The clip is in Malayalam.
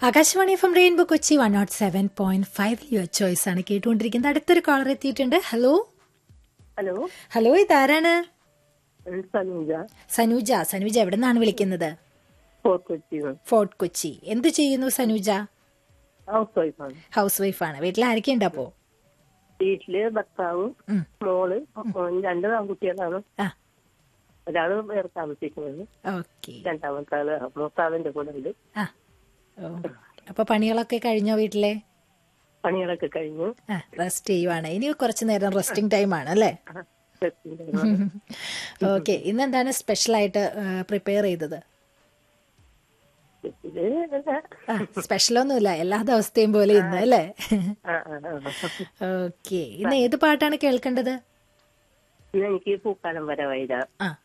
Akashvani F M rainbow Kochi one naught seven point five your choice ആണ് കേട്ടുകൊണ്ടിരിക്കുന്നത് അടുത്തൊരു കോളർ എത്തിയിട്ടുണ്ട് ഹലോ ഹലോ ഹലോ ഇതാരാണ് സനൂജ സനൂജ സനൂജ എവിടെ നിന്നാണ് വിളിക്കുന്നത് ഫോർട്ട് കൊച്ചി ഫോർട്ട് കൊച്ചി എന്ത് ചെയ്യുന്നു സനൂജ ഹൗസ് വൈഫാണ് ഹൗസ് വൈഫാണ് വീട്ടിൽ ആരൊക്കെയുണ്ട് അപ്പോ വീട്ടില് ഭർത്താവും ഉം. മോള് മോൻ രണ്ട് ആൺകുട്ടികളാണ് ആ ഒരാള് വേറെ താമസിക്കുന്നത് ഓക്കെ രണ്ടാമത്തെ ആള് മൂത്താളിന്റെ കൂടെ ഉണ്ട് ആ ഓ അപ്പൊ പണികളൊക്കെ കഴിഞ്ഞോ വീട്ടിലെ പണികളൊക്കെ കഴിഞ്ഞു ആ റെസ്റ്റ് ചെയ്യുവാണ് ഇനി കുറച്ചു നേരം റെസ്റ്റിംഗ് ടൈം ആണ് അല്ലേ ആ, resting time ആണ്. ഓക്കെ ഇന്ന് എന്താണ് സ്പെഷ്യൽ ആയിട്ട് പ്രിപ്പയർ ചെയ്തത് ഇത് എന്താ? സ്പെഷ്യൽ ഒന്നുമില്ല എല്ലാ ദിവസത്തെയും പോലെ ഇന്ന് അല്ലേ ആ, ആ, ആ. ഓക്കെ ഇന്ന് ഏത് പാട്ടാണ് കേൾക്കേണ്ടത് ഇന്ന് എനിക്ക് പൂക്കാലം വരെ വൈര ആ